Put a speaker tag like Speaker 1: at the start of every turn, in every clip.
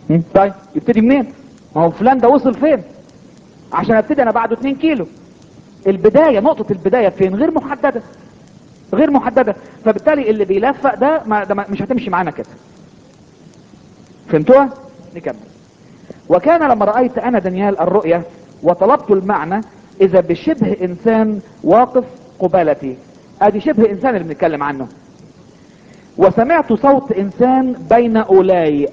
Speaker 1: م? طيب يبتدي منين ما هو فلان ده وصل فين عشان ابتدي انا بعده 2 كيلو البداية نقطة البداية فين غير محددة غير محددة فبالتالي اللي بيلفق ده, ما ده ما- مش هتمشي معانا كده فهمتوها نكمل وكان لما رأيت انا دانيال الرؤية وطلبت المعنى اذا بشبه انسان واقف قبالتي ادي شبه انسان اللي بنتكلم عنه وسمعت صوت انسان بين اولاي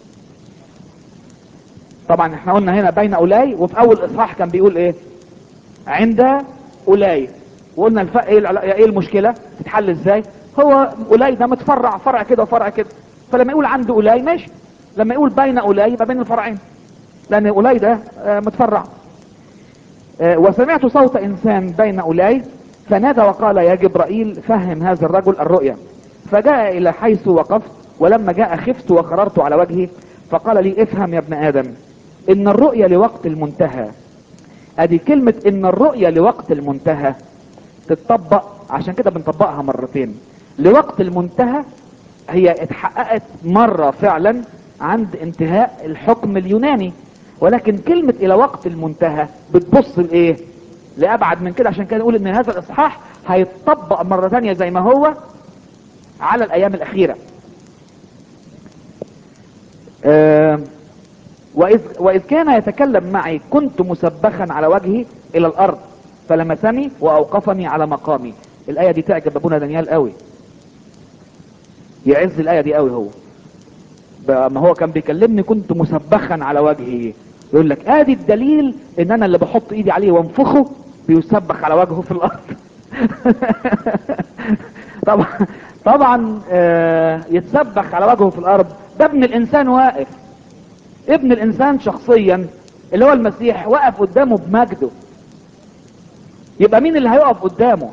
Speaker 1: طبعا احنا قلنا هنا بين اولاي وفي اول اصحاح كان بيقول ايه عند اولاي وقلنا الف... ايه, العلا- ايه المشكلة تتحل ازاي هو اولاي ده متفرع فرع كده وفرع كده فلما يقول عند اولاي ماشي لما يقول بين اولاي يبقى بين الفرعين لان اولاي ده آه، متفرع آه، وسمعت صوت انسان بين اولاي فنادى وقال يا جبرائيل فهم هذا الرجل الرؤيا فجاء الى حيث وقفت ولما جاء خفت وخررت على وجهي فقال لي افهم يا ابن ادم ان الرؤيا لوقت المنتهى ادي كلمة ان الرؤيا لوقت المنتهى تتطبق عشان كده بنطبقها مرتين لوقت المنتهى هي اتحققت مرة فعلا عند انتهاء الحكم اليوناني ولكن كلمة الى وقت المنتهى بتبص لايه لابعد من كده عشان كده نقول ان هذا الاصحاح هيتطبق مرة تانية زي ما هو على الايام الاخيرة آه وإذ, وإذ كان يتكلم معي كنت مسبخا على وجهي إلى الأرض فلمسني وأوقفني على مقامي الآية دي تعجب أبونا دانيال قوي يعز الآية دي قوي هو ب- ما هو كان بيكلمني كنت مسبخا على وجهي يقول لك ادي الدليل ان انا اللي بحط ايدي عليه وانفخه بيسبخ على وجهه في الارض طبعا طبعا آه، يتسبخ على وجهه في الارض ده ابن الانسان واقف ابن الانسان شخصيا اللي هو المسيح وقف قدامه بمجده يبقى مين اللي هيقف قدامه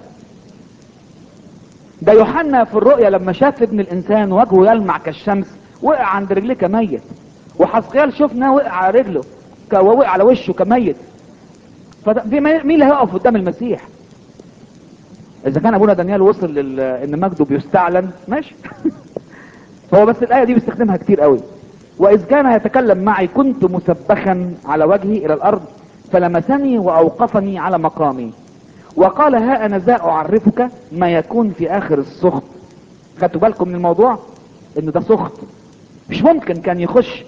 Speaker 1: ده يوحنا في الرؤيا لما شاف ابن الانسان وجهه يلمع كالشمس وقع عند رجليه كميت وحسقيال شفنا وقع على رجله ك- ووقع على وشه كميت فده في مين مين اللي هيقف قدام المسيح اذا كان ابونا دانيال وصل لل... ان مجده بيستعلن ماشي هو بس الايه دي بيستخدمها كتير قوي واذ كان يتكلم معي كنت مسبخا على وجهي الى الارض فلمسني واوقفني على مقامي وقال ها انا ذا اعرفك ما يكون في اخر السخط خدتوا بالكم من الموضوع ان ده سخط مش ممكن كان يخش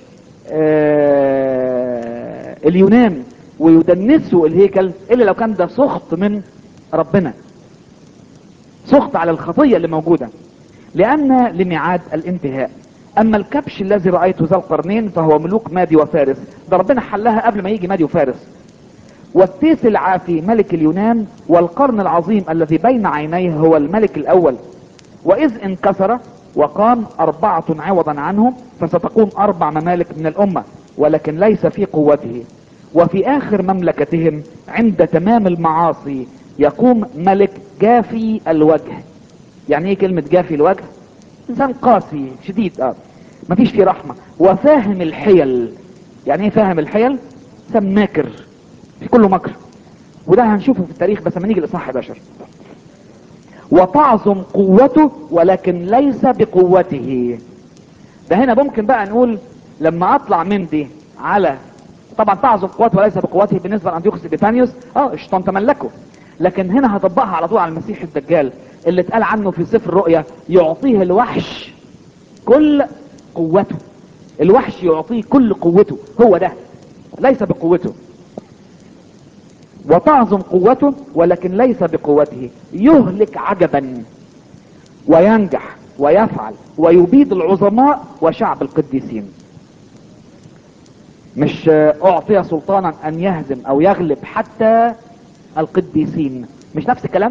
Speaker 1: آه اليونان ويدنسوا الهيكل الا لو كان ده سخط من ربنا سخط على الخطية اللي موجودة لأن لميعاد الانتهاء أما الكبش الذي رأيته ذا القرنين فهو ملوك مادي وفارس ده ربنا حلها قبل ما يجي مادي وفارس والتيس العافي ملك اليونان والقرن العظيم الذي بين عينيه هو الملك الأول وإذ انكسر وقام أربعة عوضا عنه فستقوم أربع ممالك من الأمة ولكن ليس في قوته وفي آخر مملكتهم عند تمام المعاصي يقوم ملك جافي الوجه يعني ايه كلمة جافي الوجه انسان قاسي شديد اه مفيش فيه رحمة وفاهم الحيل يعني ايه فاهم الحيل انسان ماكر في كله مكر وده هنشوفه في التاريخ بس لما نيجي الاصحاح 11 وتعظم قوته ولكن ليس بقوته ده هنا ممكن بقى نقول لما اطلع من دي على طبعا تعظم قوته وليس بقوته بالنسبه لانديوخس ابيفانيوس اه الشيطان تملكه لكن هنا هطبقها على طول على المسيح الدجال اللي اتقال عنه في سفر الرؤيا يعطيه الوحش كل قوته الوحش يعطيه كل قوته هو ده ليس بقوته وتعظم قوته ولكن ليس بقوته يهلك عجبا وينجح ويفعل ويبيد العظماء وشعب القديسين مش اعطي سلطانا ان يهزم او يغلب حتى القديسين مش نفس الكلام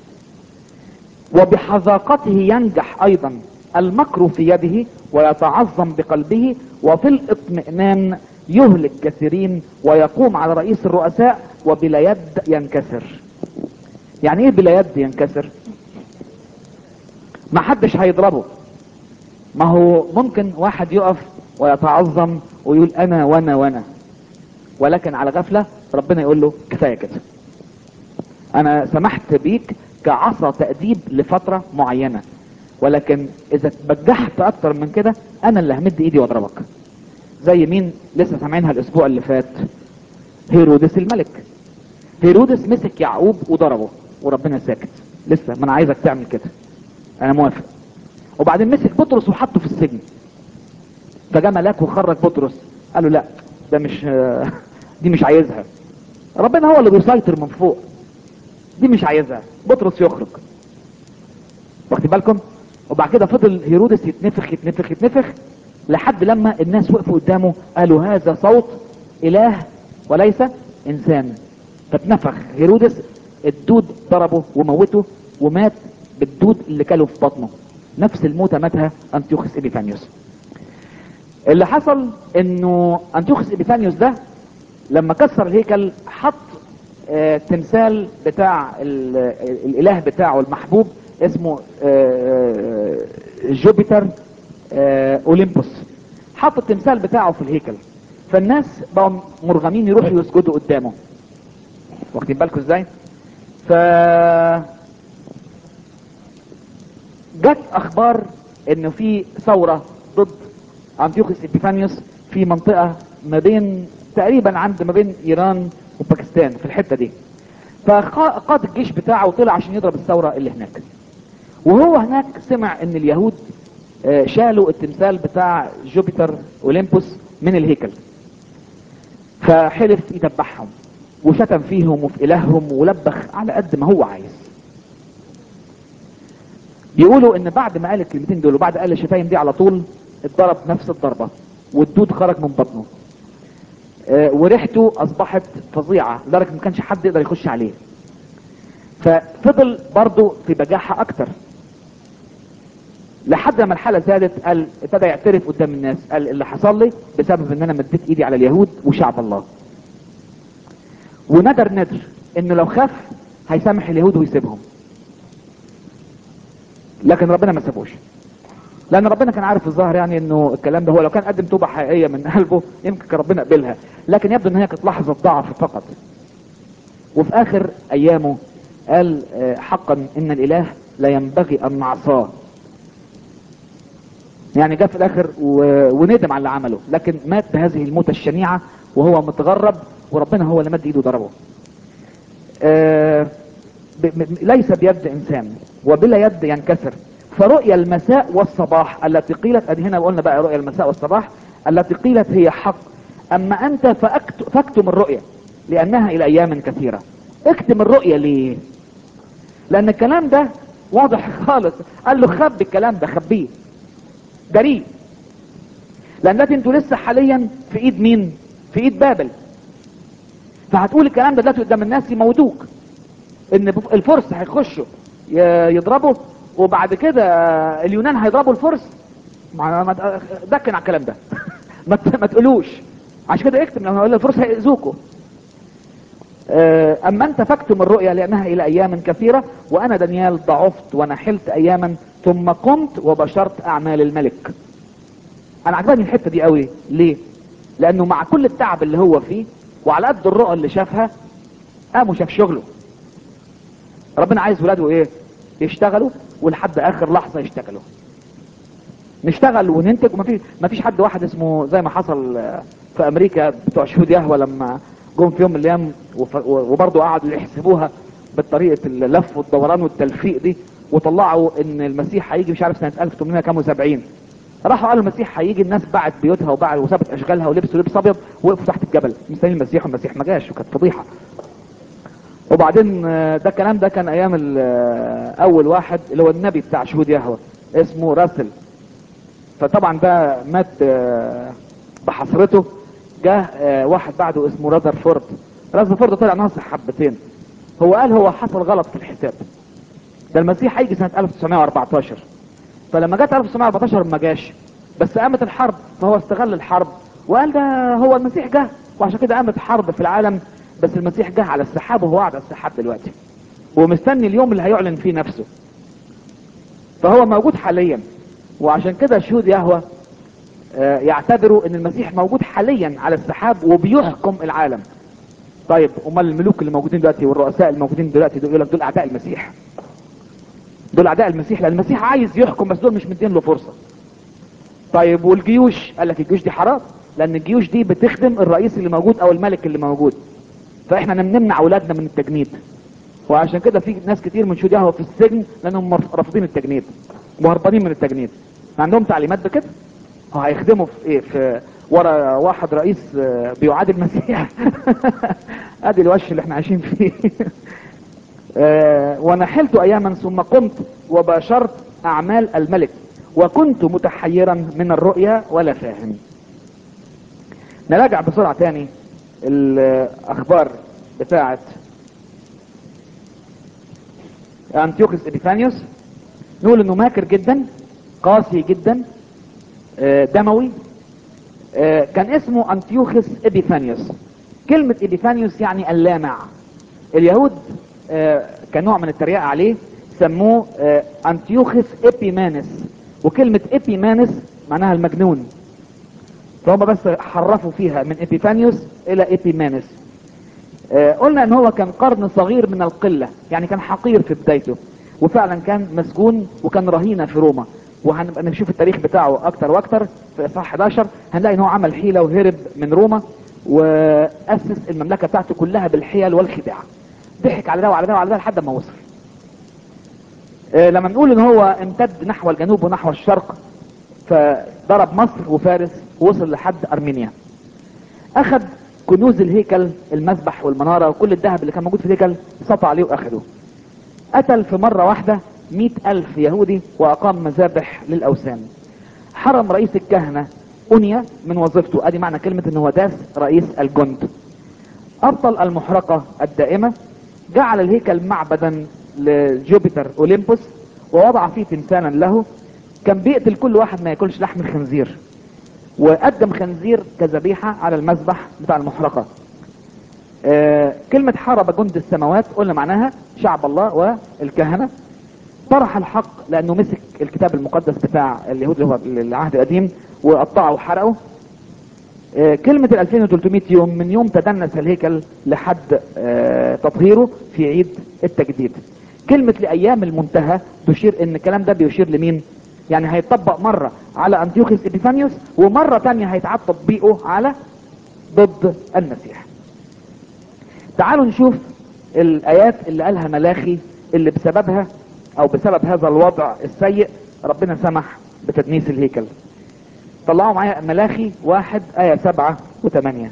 Speaker 1: وبحذاقته ينجح ايضا المكر في يده ويتعظم بقلبه وفي الاطمئنان يهلك كثيرين ويقوم على رئيس الرؤساء وبلا يد ينكسر يعني ايه بلا يد ينكسر ما حدش هيضربه ما هو ممكن واحد يقف ويتعظم ويقول انا وانا وانا ولكن على غفلة ربنا يقول له كفاية كده انا سمحت بيك كعصا تأديب لفترة معينة ولكن اذا تبجحت اكتر من كده انا اللي همد ايدي واضربك زي مين لسه سامعينها الاسبوع اللي فات هيرودس الملك هيرودس مسك يعقوب وضربه وربنا ساكت لسه ما انا عايزك تعمل كده انا موافق وبعدين مسك بطرس وحطه في السجن فجاء ملاك وخرج بطرس قال له لا ده مش دي مش عايزها ربنا هو اللي بيسيطر من فوق دي مش عايزها بطرس يخرج واخد بالكم وبعد كده فضل هيرودس يتنفخ يتنفخ يتنفخ لحد لما الناس وقفوا قدامه قالوا هذا صوت اله وليس انسان فاتنفخ هيرودس الدود ضربه وموته ومات بالدود اللي كاله في بطنه نفس الموتة ماتها انتيوخس ابيفانيوس اللي حصل انه انتيوخس ابيفانيوس ده لما كسر الهيكل حط آه تمثال بتاع ال- الاله بتاعه المحبوب اسمه آه جوبيتر آه اوليمبوس حط التمثال بتاعه في الهيكل فالناس بقوا مرغمين يروحوا يسجدوا قدامه واخدين بالكم ازاي ف جت اخبار انه في ثورة ضد انتيوخوس ابيفانيوس في منطقة ما بين تقريبا عند ما بين ايران وباكستان في الحتة دي فقاد الجيش بتاعه وطلع عشان يضرب الثورة اللي هناك وهو هناك سمع ان اليهود آه، شالوا التمثال بتاع جوبيتر اوليمبوس من الهيكل فحلف يدبحهم وشتم فيهم وفي الههم ولبخ على قد ما هو عايز يقولوا ان بعد ما قال الكلمتين دول وبعد قال الشتايم دي على طول اتضرب نفس الضربة والدود خرج من بطنه آه، وريحته اصبحت فظيعة لدرجة ما كانش حد يقدر يخش عليه ففضل برضه في بجاحة اكتر لحد لما الحالة زادت قال ابتدى يعترف قدام الناس قال اللي حصل لي بسبب ان انا مديت ايدي على اليهود وشعب الله وندر ندر انه لو خاف هيسامح اليهود ويسيبهم لكن ربنا ما سابوش لان ربنا كان عارف الظاهر يعني انه الكلام ده هو لو كان قدم توبه حقيقيه من قلبه يمكن كان ربنا قبلها لكن يبدو ان هي كانت لحظه ضعف فقط وفي اخر ايامه قال آه، حقا ان الاله لا ينبغي ان نعصاه يعني جاء في الاخر و... وندم على اللي عمله لكن مات بهذه الموتة الشنيعة وهو متغرب وربنا هو اللي مد ايده ضربه آه ب... م- ليس بيد انسان وبلا يد ينكسر فرؤيا المساء والصباح التي قيلت ادي هنا قلنا بقى رؤيا المساء والصباح التي قيلت هي حق اما انت فأكت... فاكتم الرؤيا لانها الى ايام كثيرة اكتم الرؤيا ليه لان الكلام ده واضح خالص قال له خبي الكلام ده خبيه جريء لان دلوقتي انتوا لسه حاليا في ايد مين في ايد بابل فهتقول الكلام ده دلوقتي قدام الناس يموتوك ان بف- الفرس هيخشوا ي- يضربوا وبعد كده اليونان هيضربوا الفرس ما ما دكن على الكلام ده ما ت- ما تقولوش عشان كده اكتب لما اقول الفرس هيأذوكوا آه، اما انت فاكتم الرؤيا لانها الى ايام كثيرة وانا دانيال ضعفت ونحلت اياما ثم قمت وبشرت اعمال الملك انا عجباني الحتة دي قوي ليه لانه مع كل التعب اللي هو فيه وعلى قد الرؤى اللي شافها قام وشاف شغله ربنا عايز ولاده ايه يشتغلوا ولحد اخر لحظة يشتغلوا نشتغل وننتج ومفيش مفيش حد واحد اسمه زي ما حصل آه، في امريكا بتوع شهود يهوى لما جم في يوم من الايام وف- وبرضه قعدوا يحسبوها بطريقه اللف والدوران والتلفيق دي وطلعوا ان المسيح هيجي مش عارف سنه 1870 راحوا قالوا المسيح هيجي الناس باعت بيوتها وباعت وسابت اشغالها ولبسوا لبس ابيض وقفوا تحت الجبل مستنيين المسيح والمسيح ما جاش وكانت فضيحه وبعدين آه، ده الكلام ده كان ايام ال- آه، اول واحد اللي هو النبي بتاع شهود يهوى اسمه راسل فطبعا ده مات آه، بحسرته جه آه، واحد بعده اسمه رازرفورد رازرفورد طلع ناصح حبتين هو قال هو حصل غلط في الحساب ده المسيح هيجي سنة 1914 فلما جت 1914 ما جاش بس قامت الحرب فهو استغل الحرب وقال ده هو المسيح جه وعشان كده قامت حرب في العالم بس المسيح جه على السحاب وهو قاعد على السحاب دلوقتي ومستني اليوم اللي هيعلن فيه نفسه فهو موجود حاليا وعشان كده شهود يهوى آه، يعتبروا ان المسيح موجود حاليا على السحاب وبيحكم العالم طيب امال الملوك اللي موجودين دلوقتي والرؤساء الموجودين دلوقتي دول يقول لك دول اعداء المسيح دول اعداء المسيح لان المسيح عايز يحكم بس دول مش مدين له فرصه طيب والجيوش قال لك الجيوش دي حرام لان الجيوش دي بتخدم الرئيس اللي موجود او الملك اللي موجود فاحنا نمنع اولادنا من التجنيد وعشان كده في ناس كتير من شهدائها في السجن لانهم مرف- رافضين التجنيد وهربانين من التجنيد عندهم تعليمات بكده هو هيخدموا في ايه في ورا واحد رئيس آه، بيعادي المسيح ادي الوش اللي احنا عايشين فيه آه، ونحلت اياما ثم قمت وباشرت اعمال الملك وكنت متحيرا من الرؤيا ولا فاهم نراجع بسرعة تاني الاخبار بتاعت انتيوخس ابيفانيوس نقول انه ماكر جدا قاسي جدا آه، دموي آه، كان اسمه انتيوخس ابيفانيوس كلمة ابيفانيوس يعني اللامع اليهود آه، كنوع من التريقة عليه سموه آه، انتيوخس ابيمانس وكلمة ابيمانس معناها المجنون فهم بس حرفوا فيها من ابيفانيوس الى ابيمانس آه، قلنا ان هو كان قرن صغير من القلة يعني كان حقير في بدايته وفعلا كان مسجون وكان رهينة في روما وهنبقى نشوف التاريخ بتاعه اكتر واكتر في اصحاح 11 هنلاقي ان هو عمل حيلة وهرب من روما واسس المملكة بتاعته كلها بالحيل والخداع ضحك على ده وعلى ده وعلى ده لحد ما وصل آه، لما نقول ان هو امتد نحو الجنوب ونحو الشرق فضرب مصر وفارس ووصل لحد ارمينيا اخذ كنوز الهيكل المذبح والمنارة وكل الذهب اللي كان موجود في الهيكل سطع عليه واخده قتل في مرة واحدة مئة الف يهودي واقام مذابح للاوثان حرم رئيس الكهنة انيا من وظيفته ادي معنى كلمة ان هو داس رئيس الجند ابطل المحرقة الدائمة جعل الهيكل معبدا لجوبيتر اوليمبوس ووضع فيه تمثالا له كان بيقتل كل واحد ما ياكلش لحم الخنزير وقدم خنزير كذبيحة على المذبح بتاع المحرقة آه كلمة حارب جند السماوات قلنا معناها شعب الله والكهنة طرح الحق لانه مسك الكتاب المقدس بتاع اليهود اللي هو العهد القديم وقطعه وحرقه آه، كلمة ال 2300 يوم من يوم تدنس الهيكل لحد آه، تطهيره في عيد التجديد كلمة لأيام المنتهى تشير ان الكلام ده بيشير لمين يعني هيطبق مرة على انتيوخيس ابيفانيوس ومرة تانية هيتعاد تطبيقه على ضد المسيح تعالوا نشوف الايات اللي قالها ملاخي اللي بسببها او بسبب هذا الوضع السيء ربنا سمح بتدنيس الهيكل طلعوا معايا ملاخي واحد آية سبعة وثمانية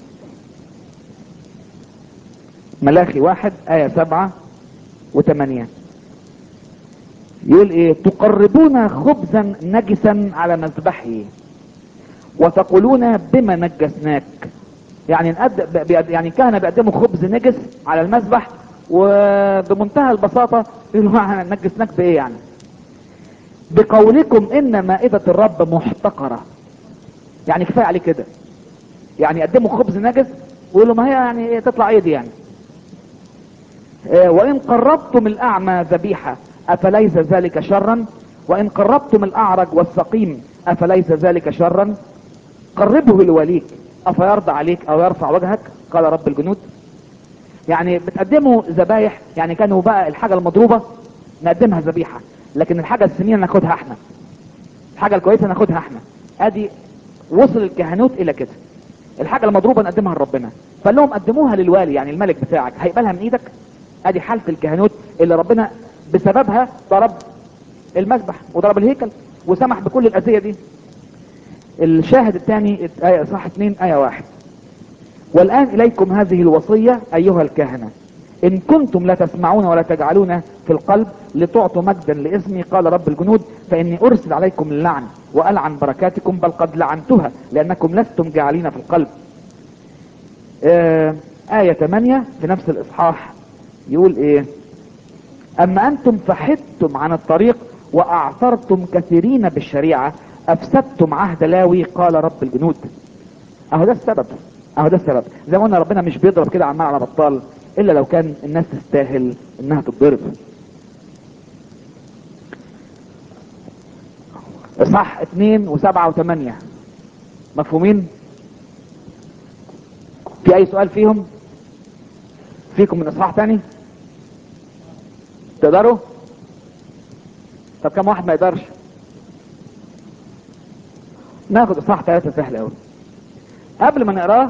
Speaker 1: ملاخي واحد آية سبعة وثمانية يقول ايه تقربون خبزا نجسا على مذبحه وتقولون بما نجسناك يعني نقد... بيقد- يعني كهنة بيقدموا خبز نجس على المذبح وبمنتهى البساطة يقولوا احنا نجسناك بايه يعني بقولكم ان مائدة الرب محتقرة يعني كفاية عليه كده يعني يقدموا خبز نجس ويقولوا ما هي يعني إيه تطلع ايه دي يعني آه، وان قربتم الاعمى ذبيحة افليس ذلك شرا وان قربتم الاعرج والسقيم افليس ذلك شرا قربه لوليك افيرضى عليك او يرفع وجهك قال رب الجنود يعني بتقدموا ذبايح يعني كانوا بقى الحاجة المضروبة نقدمها ذبيحة لكن الحاجة السمينة ناخدها احنا الحاجة الكويسة ناخدها احنا ادي وصل الكهنوت الى كده الحاجة المضروبة نقدمها لربنا فقال لهم قدموها للوالي يعني الملك بتاعك هيقبلها من ايدك ادي حالة الكهنوت اللي ربنا بسببها ضرب المذبح وضرب الهيكل وسمح بكل الاذية دي الشاهد الثاني آية صح 2 آية واحد والآن إليكم هذه الوصية أيها الكهنة إن كنتم لا تسمعون ولا تجعلون في القلب لتعطوا مجدا لاسمي قال رب الجنود فإني أرسل عليكم اللعن وألعن بركاتكم بل قد لعنتها لأنكم لستم جاعلين في القلب آه آية 8 في نفس الإصحاح يقول إيه أما أنتم فحدتم عن الطريق وأعثرتم كثيرين بالشريعة أفسدتم عهد لاوي قال رب الجنود اهو ده السبب اهو ده السبب زي ما قلنا ربنا مش بيضرب كده عمال على بطال الا لو كان الناس تستاهل انها تتضرب اصحاح اتنين وسبعة وثمانية مفهومين في اي سؤال فيهم فيكم من اصحاح تاني تقدروا طب كم واحد ما يقدرش ناخد اصحاح ثلاثة سهل قوي قبل ما نقراه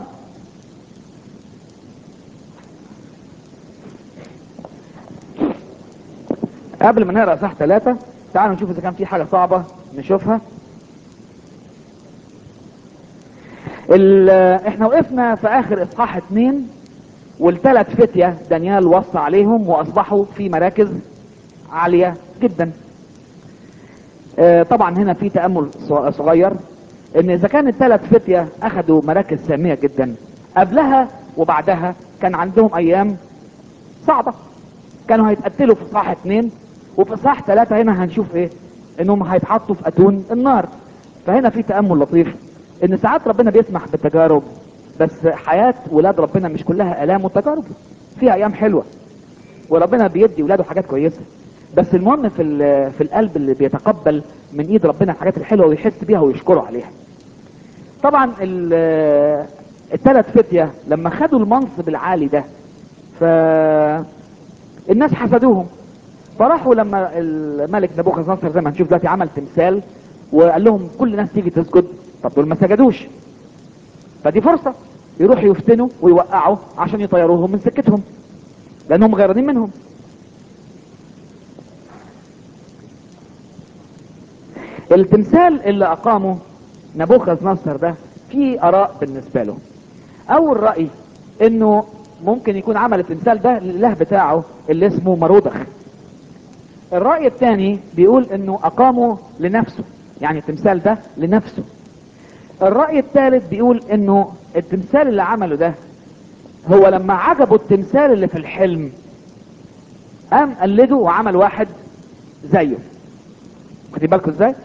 Speaker 1: قبل ما نقرا صح ثلاثة تعالوا نشوف اذا كان في حاجة صعبة نشوفها ال- احنا وقفنا في اخر اصحاح اتنين والثلاث فتية دانيال وصى عليهم واصبحوا في مراكز عالية جدا آه، طبعا هنا في تأمل ص- صغير ان اذا كان الثلاث فتية اخذوا مراكز سامية جدا قبلها وبعدها كان عندهم ايام صعبة كانوا هيتقتلوا في اصحاح اتنين وفي اصحاح ثلاثة هنا هنشوف ايه انهم هيتحطوا في اتون النار فهنا في تأمل لطيف ان ساعات ربنا بيسمح بالتجارب بس حياة ولاد ربنا مش كلها الام وتجارب فيها ايام حلوة وربنا بيدي ولاده حاجات كويسة بس المهم في ال- في القلب اللي بيتقبل من ايد ربنا الحاجات الحلوة ويحس بيها ويشكره عليها طبعا ال- الثلاث فتية لما خدوا المنصب العالي ده ف الناس حسدوهم فراحوا لما الملك نبوخذ نصر زي ما هنشوف دلوقتي عمل تمثال وقال لهم كل الناس تيجي تسجد طب دول ما سجدوش فدي فرصة يروحوا يفتنوا ويوقعوا عشان يطيروهم من سكتهم لانهم غيرانين منهم التمثال اللي اقامه نبوخذ نصر ده فيه اراء بالنسبة له اول رأي انه ممكن يكون عمل التمثال ده للاله بتاعه اللي اسمه مرودخ الرأي الثاني بيقول انه اقامه لنفسه يعني التمثال ده لنفسه الرأي الثالث بيقول انه التمثال اللي عمله ده هو لما عجبه التمثال اللي في الحلم قام قلده وعمل واحد زيه واخدين بالكم ازاي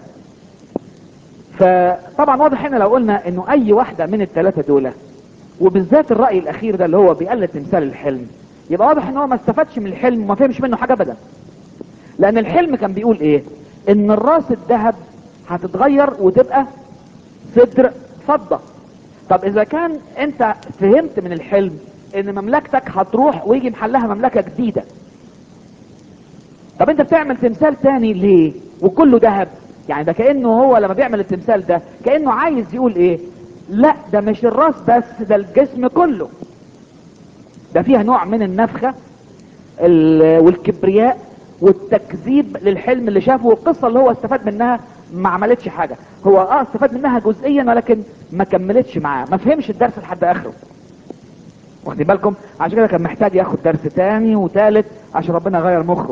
Speaker 1: فطبعا واضح هنا لو قلنا انه اي واحدة من الثلاثة دول وبالذات الرأي الاخير ده اللي هو بيقلد تمثال الحلم يبقى واضح ان هو ما استفادش من الحلم وما فهمش منه حاجة ابدا لان الحلم كان بيقول ايه ان الراس الذهب هتتغير وتبقى صدر فضة طب اذا كان انت فهمت من الحلم ان مملكتك هتروح ويجي محلها مملكة جديدة طب انت بتعمل تمثال تاني ليه وكله ذهب يعني ده كأنه هو لما بيعمل التمثال ده كأنه عايز يقول ايه لا ده مش الراس بس ده الجسم كله ده فيها نوع من النفخة ال- والكبرياء والتكذيب للحلم اللي شافه والقصة اللي هو استفاد منها ما عملتش حاجة هو اه استفاد منها جزئيا ولكن ما كملتش معاه ما فهمش الدرس لحد اخره واخدين بالكم عشان كده كان محتاج ياخد درس تاني وتالت عشان ربنا يغير مخه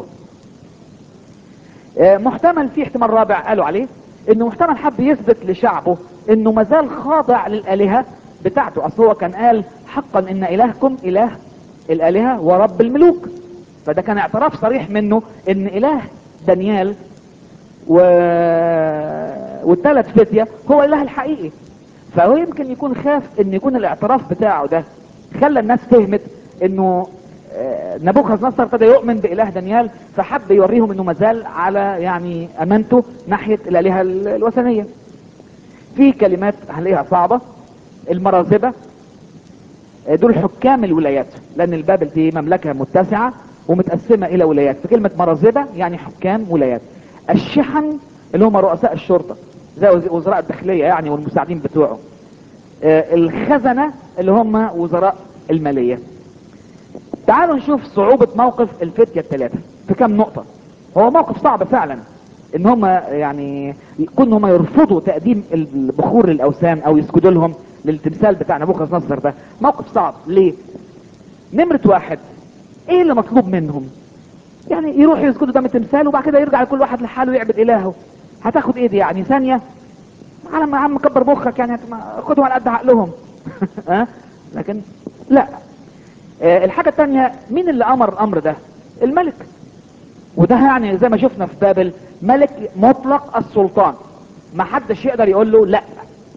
Speaker 1: آه، محتمل في احتمال رابع قالوا عليه انه محتمل حب يثبت لشعبه انه مازال خاضع للالهة بتاعته اصل هو كان قال حقا ان الهكم اله الالهة ورب الملوك فده كان اعتراف صريح منه ان اله دانيال و... والثلاث فتية هو الاله الحقيقي فهو يمكن يكون خاف ان يكون الاعتراف بتاعه ده خلى الناس فهمت انه آه، نبوخذ نصر ابتدى يؤمن باله دانيال فحب يوريهم انه مازال على يعني امانته ناحية الالهة ال- الوثنية في كلمات هنلاقيها صعبة المرازبة آه، دول حكام الولايات لان البابل دي مملكة متسعة ومتقسمة الى ولايات فكلمة مرازبة يعني حكام ولايات الشحن اللي هم رؤساء الشرطة زي وز- وزراء الداخلية يعني والمساعدين بتوعه آه، الخزنة اللي هم وزراء المالية تعالوا نشوف صعوبة موقف الفتية الثلاثة في كم نقطة هو موقف صعب فعلا ان هم يعني يكون هم يرفضوا تقديم البخور للاوثان او يسجدوا لهم للتمثال بتاع نبوخذ نصر ده موقف صعب ليه نمرة واحد ايه اللي مطلوب منهم يعني يروحوا يسجدوا قدام التمثال وبعد كده يرجع كل واحد لحاله يعبد الهه هتاخد ايه دي يعني ثانية على ما يا عم كبر مخك يعني هت- ما- خدهم على قد عقلهم ها لكن لا آه، الحاجة التانية مين اللي امر الامر ده الملك وده يعني زي ما شفنا في بابل ملك مطلق السلطان ما حدش يقدر يقول له لا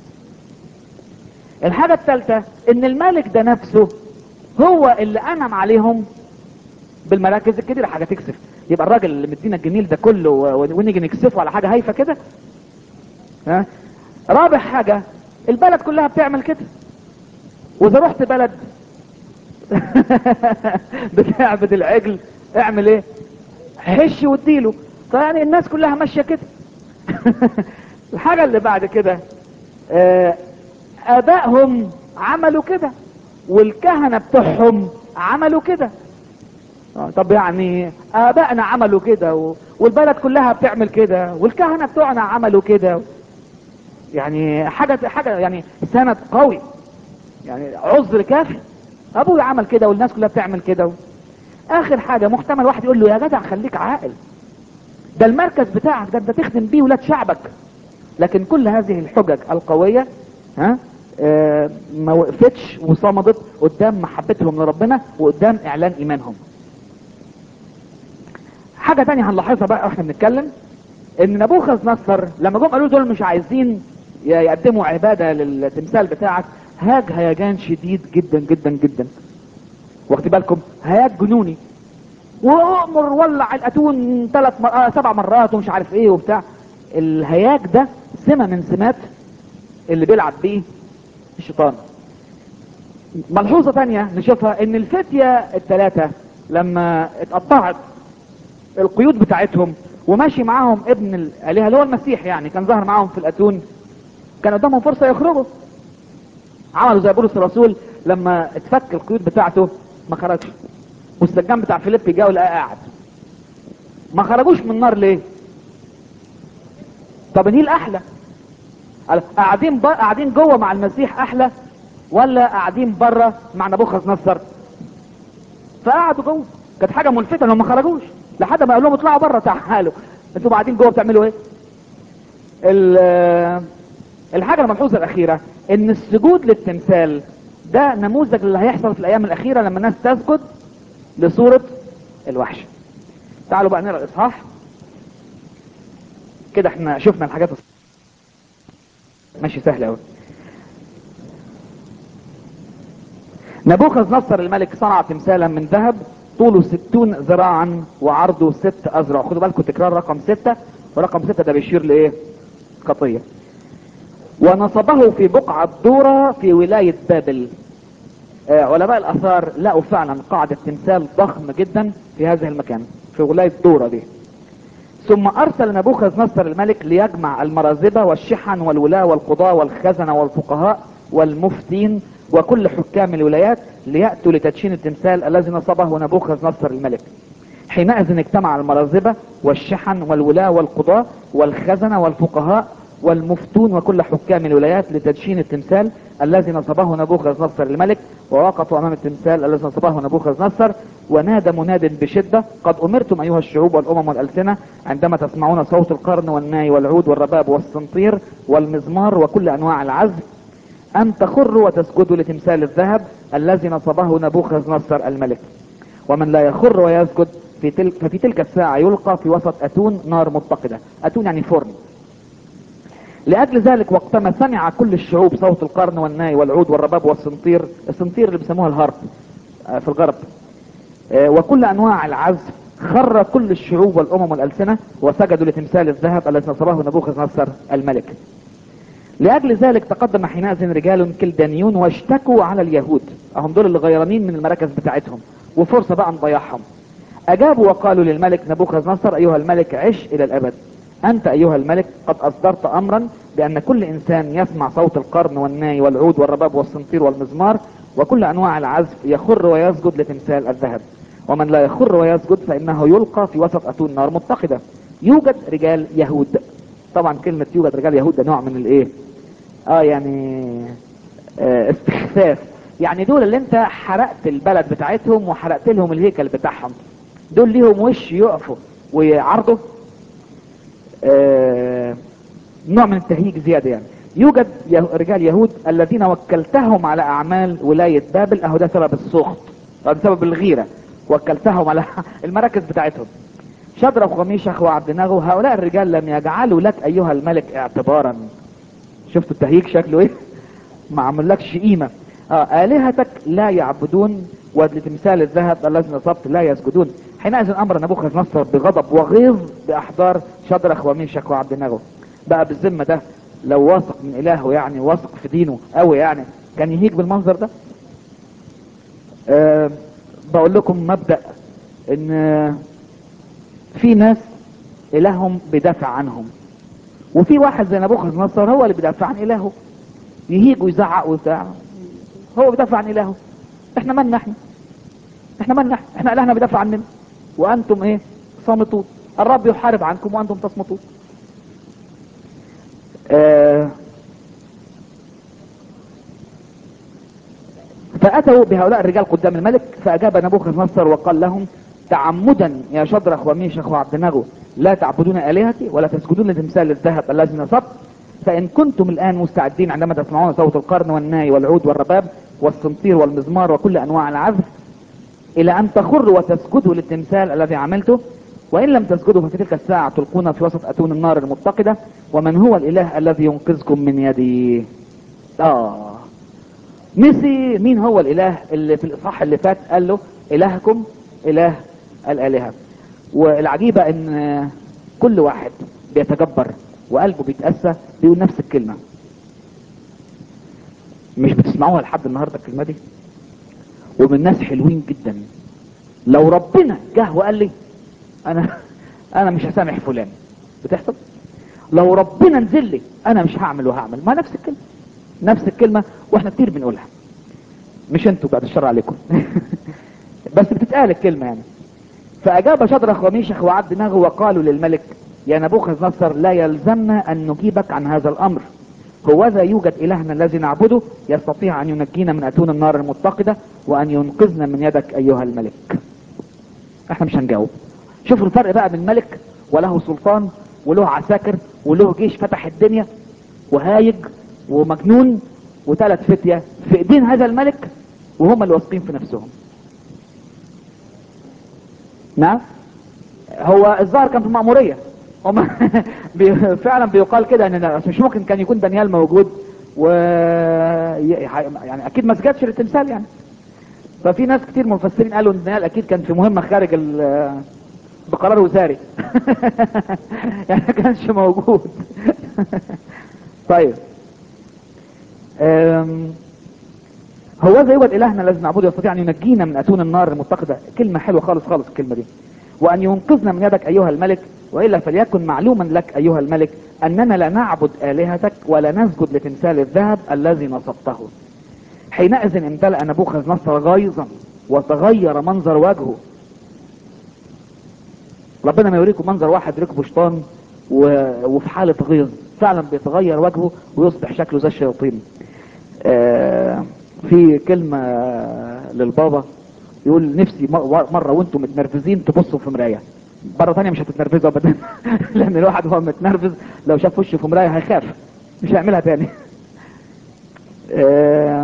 Speaker 1: الحاجة الثالثة ان الملك ده نفسه هو اللي انعم عليهم بالمراكز الكبيرة حاجة تكسف يبقى الراجل اللي مدينا الجميل ده كله و- ونيجي نكسفه على حاجة هايفة كده ها رابع حاجة البلد كلها بتعمل كده واذا رحت بلد بتعبد العجل اعمل ايه حش واديله فيعني الناس كلها ماشية كده الحاجة اللي بعد كده آه، ابائهم عملوا كده والكهنة بتوعهم عملوا كده آه، طب يعني ابائنا عملوا كده و- والبلد كلها بتعمل كده والكهنة بتوعنا عملوا كده يعني حاجة حاجة يعني سند قوي يعني عذر كافي ابوي عمل كده والناس كلها بتعمل كده و... اخر حاجة محتمل واحد يقول له يا جدع خليك عاقل ده المركز بتاعك ده انت تخدم بيه ولاد شعبك لكن كل هذه الحجج القوية ها آه ما وقفتش وصمدت قدام محبتهم لربنا وقدام اعلان ايمانهم حاجة تانية هنلاحظها بقى واحنا بنتكلم ان نبوخذ نصر لما جم قالوا دول مش عايزين ي- يقدموا عبادة للتمثال بتاعك هاج هيجان شديد جدا جدا جدا واخد بالكم هياج جنوني وامر ولع الاتون ثلاث مر... آه سبع مرات ومش عارف ايه وبتاع الهياج ده سمة من سمات اللي بيلعب بيه الشيطان ملحوظة تانية نشوفها ان الفتية الثلاثة لما اتقطعت القيود بتاعتهم وماشي معاهم ابن الالهه اللي هو المسيح يعني كان ظهر معاهم في الاتون كان قدامهم فرصه يخرجوا عملوا زي بولس الرسول لما اتفك القيود بتاعته ما خرجش والسجان بتاع فيليب جه ولقاه قاعد ما خرجوش من النار ليه طب دي الاحلى قال قاعدين ب... قاعدين جوه مع المسيح احلى ولا قاعدين بره مع نبوخذ نصر فقعدوا جوه كانت حاجه ملفته انهم ما خرجوش لحد ما قال لهم اطلعوا بره تعالوا انتوا قاعدين جوه بتعملوا ايه ال- الحاجه الملحوظه الاخيره ان السجود للتمثال ده نموذج اللي هيحصل في الايام الاخيره لما الناس تسجد لصوره الوحش تعالوا بقى نقرا الاصحاح كده احنا شفنا الحاجات الص- ماشي سهل قوي نبوخذ نصر الملك صنع تمثالا من ذهب طوله ستون ذراعا وعرضه ست اذرع خدوا بالكم تكرار رقم ستة ورقم ستة ده بيشير لايه خطية ونصبه في بقعة دورة في ولاية بابل آه، علماء الاثار لقوا فعلا قاعدة تمثال ضخم جدا في هذا المكان في ولاية دورة دي ثم ارسل نبوخذ نصر الملك ليجمع المرازبة والشحن والولاة والقضاة والخزنة والفقهاء والمفتين وكل حكام الولايات ليأتوا لتدشين التمثال الذي نصبه نبوخذ نصر الملك حينئذ اجتمع المرازبة والشحن والولاة والقضاة والخزنة والفقهاء والمفتون وكل حكام الولايات لتدشين التمثال الذي نصبه نبوخذ نصر الملك ووقفوا امام التمثال الذي نصبه نبوخذ نصر ونادى مناد بشدة قد امرتم ايها الشعوب والامم والالسنة عندما تسمعون صوت القرن والناي والعود والرباب والصنطير والمزمار وكل انواع العزف ان تخروا وتسجدوا لتمثال الذهب الذي نصبه نبوخذ نصر الملك ومن لا يخر ويسجد في تلك ففي تلك الساعة يلقى في وسط أتون نار متقدة أتون يعني فرن لأجل ذلك وقتما سمع كل الشعوب صوت القرن والناي والعود والرباب والصنطير الصنطير اللي بيسموها الهارب آه، في الغرب آه، وكل أنواع العزف خر كل الشعوب والأمم والألسنة وسجدوا لتمثال الذهب الذي نصبه نبوخذ نصر الملك لأجل ذلك تقدم حينئذ رجال كلدانيون واشتكوا على اليهود هم دول اللي غيرانين من المراكز بتاعتهم وفرصة بقى نضيعهم أجابوا وقالوا للملك نبوخذ نصر أيها الملك عش إلى الأبد أنت أيها الملك قد أصدرت أمرا بأن كل إنسان يسمع صوت القرن والناي والعود والرباب والصنطير والمزمار وكل أنواع العزف يخر ويسجد لتمثال الذهب ومن لا يخر ويسجد فإنه يلقى في وسط أتون نار متقدة يوجد رجال يهود طبعا كلمة يوجد رجال يهود ده نوع من الايه اه يعني آه استخفاف يعني دول اللي انت حرقت البلد بتاعتهم وحرقت لهم الهيكل بتاعهم دول ليهم وش يقفوا ويعرضوا آه نوع من التهيج زيادة يعني يوجد يه- رجال يهود الذين وكلتهم على اعمال ولاية بابل اهو ده سبب السخط أو ده سبب الغيرة وكلتهم على المراكز بتاعتهم شدرخ وميشخ وعبد ناغو هؤلاء الرجال لم يجعلوا لك ايها الملك اعتبارا شفتوا التهيج شكله ايه ما عملكش قيمة آه آلهتك لا يعبدون ولتمثال الذهب الذي نصبت لا يسجدون حينئذ امر نبوخذ نصر بغضب وغيظ باحضار شدرخ وميشك وعبد ناغو بقى بالذمة ده لو واثق من الهه يعني واثق في دينه قوي يعني كان يهيج بالمنظر ده أه بقول لكم مبدأ ان آه، في ناس الههم بيدافع عنهم وفي واحد زي نبوخذ نصر هو اللي بيدافع عن الهه يهيج ويزعق وبتاع هو بيدافع عن الهه احنا مالنا احنا احنا مالنا احنا احنا الهنا بيدافع عننا وانتم ايه صامتون الرب يحارب عنكم وانتم تصمتون آه فأتوا بهؤلاء الرجال قدام الملك فأجاب نبوخذ نصر وقال لهم تعمدا يا شدرخ وميشخ وعبد نغو لا تعبدون آلهتي ولا تسجدون لتمثال الذهب الذي نصبت فإن كنتم الآن مستعدين عندما تسمعون صوت القرن والناي والعود والرباب والصنطير والمزمار وكل أنواع العزف إلى أن تخروا وتسجدوا للتمثال الذي عملته وإن لم تسجدوا ففي تلك الساعة تلقون في وسط أتون النار المتقدة ومن هو الإله الذي ينقذكم من يدي آه نسي مين هو الاله اللي في الاصحاح اللي فات قال له الهكم اله الالهه والعجيبه ان كل واحد بيتجبر وقلبه بيتأسى بيقول نفس الكلمة مش بتسمعوها لحد النهاردة الكلمة دي ومن ناس حلوين جدا لو ربنا جه وقال لي انا انا مش هسامح فلان بتحصل لو ربنا نزل لي انا مش هعمل وهعمل ما نفس الكلمة نفس الكلمة واحنا كتير بنقولها مش انتوا بعد الشر عليكم بس بتتقال الكلمة يعني فأجاب شدرخ وميشخ وعبد نغو وقالوا للملك يا نبوخذ نصر لا يلزمنا أن نجيبك عن هذا الأمر هوذا يوجد إلهنا الذي نعبده يستطيع أن ينجينا من أتون النار المتقدة وأن ينقذنا من يدك أيها الملك احنا مش هنجاوب شوفوا الفرق بقى بين ملك وله سلطان وله عساكر وله جيش فتح الدنيا وهايج ومجنون وثلاث فتية في ايدين هذا الملك وهم اللي واثقين في نفسهم نعم هو الظاهر كان في المأمورية هم بي فعلا بيقال كده ان مش ممكن كان يكون دانيال موجود و يعني اكيد ما سجدش للتمثال يعني ففي ناس كتير مفسرين قالوا ان دانيال اكيد كان في مهمة خارج ال بقرار وزاري يعني ما كانش موجود طيب هو زي يوجد إلهنا الذي نعبده يستطيع أن ينجينا من أتون النار المتقدة كلمة حلوة خالص خالص الكلمة دي وأن ينقذنا من يدك أيها الملك وإلا فليكن معلوما لك أيها الملك أننا لا نعبد آلهتك ولا نسجد لتمثال الذهب الذي نصبته حينئذ امتلأ نبوخذ نصر غيظا وتغير منظر وجهه ربنا ما يوريكم منظر واحد ركبه شيطان و... وفي حالة غيظ فعلا بيتغير وجهه ويصبح شكله زي الشياطين آه في كلمة للبابا يقول نفسي مرة وانتم متنرفزين تبصوا في مراية مرة تانية مش هتتنرفزوا ابدا لان الواحد هو متنرفز لو شاف وشه في مراية هيخاف مش هيعملها تاني آه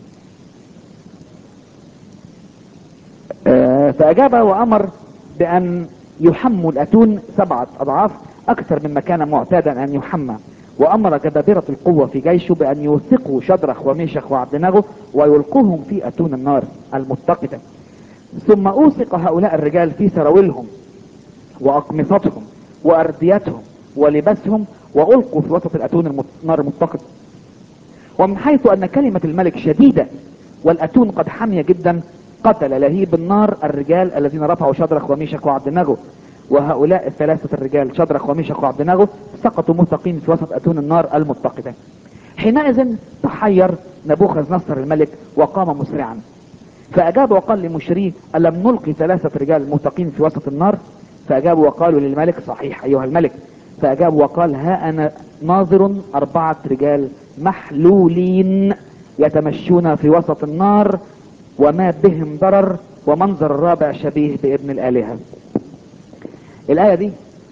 Speaker 1: آه فاجاب وامر بان يحموا الاتون سبعة اضعاف اكثر مما كان معتادا ان يحمى وامر جبابرة القوة في جيشه بان يوثقوا شدرخ وميشخ وعبد نغو ويلقوهم في اتون النار المتقدة ثم اوثق هؤلاء الرجال في سراويلهم واقمصتهم وارديتهم ولباسهم والقوا في وسط الاتون النار المتقدة ومن حيث ان كلمة الملك شديدة والاتون قد حمي جدا قتل لهيب النار الرجال الذين رفعوا شدرخ وميشخ وعبد نغو وهؤلاء الثلاثة الرجال شدرخ وميشخ وعبد نغو سقطوا مثقين في وسط أتون النار المتقدة حينئذ تحير نبوخذ نصر الملك وقام مسرعا فأجاب وقال لمشريه ألم نلقي ثلاثة رجال مثقين في وسط النار فأجابوا وقالوا للملك صحيح أيها الملك فأجاب وقال ها أنا ناظر أربعة رجال محلولين يتمشون في وسط النار وما بهم ضرر ومنظر الرابع شبيه بابن الآلهة الآية دي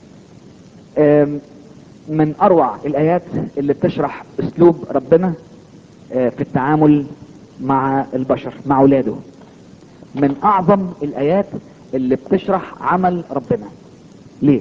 Speaker 1: من أروع الآيات اللي بتشرح أسلوب ربنا في التعامل مع البشر مع أولاده من أعظم الآيات اللي بتشرح عمل ربنا ليه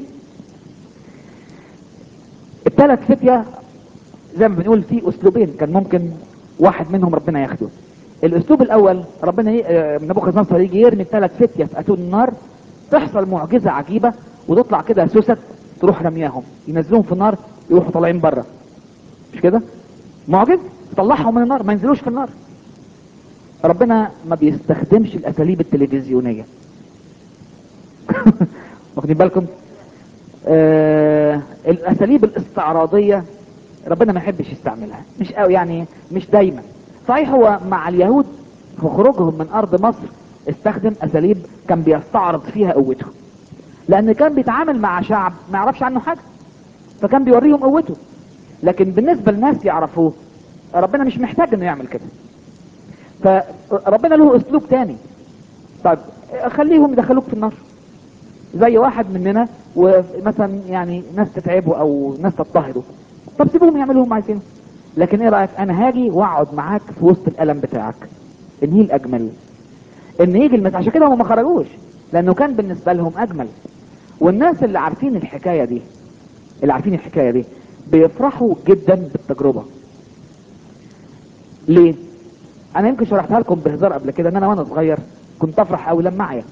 Speaker 1: الثلاث فتية زي ما بنقول في أسلوبين كان ممكن واحد منهم ربنا ياخده الأسلوب الأول ربنا ي... نبوخذ نصر يجي يرمي الثلاث فتية في أتون النار تحصل معجزة عجيبة وتطلع كده سوست تروح رمياهم ينزلوهم في النار يروحوا طالعين بره مش كده معجز طلعهم من النار ما ينزلوش في النار ربنا ما بيستخدمش الاساليب التلفزيونية واخدين بالكم آه الاساليب الاستعراضية ربنا ما يحبش يستعملها مش قوي يعني مش دايما صحيح هو مع اليهود في خروجهم من ارض مصر استخدم اساليب كان بيستعرض فيها قوته لان كان بيتعامل مع شعب ما يعرفش عنه حاجه فكان بيوريهم قوته لكن بالنسبه للناس يعرفوه ربنا مش محتاج انه يعمل كده فربنا له اسلوب تاني طيب خليهم يدخلوك في النار زي واحد مننا ومثلا يعني ناس تتعبه او ناس تضطهده طب سيبوهم يعملوا هم عايزينه لكن ايه رايك انا هاجي واقعد معاك في وسط الالم بتاعك ان هي الاجمل ان يجي المس عشان كده هم ما خرجوش لانه كان بالنسبه لهم اجمل والناس اللي عارفين الحكايه دي اللي عارفين الحكايه دي بيفرحوا جدا بالتجربه ليه انا يمكن شرحتها لكم بهزار قبل كده ان انا وانا صغير كنت افرح قوي لما اعيا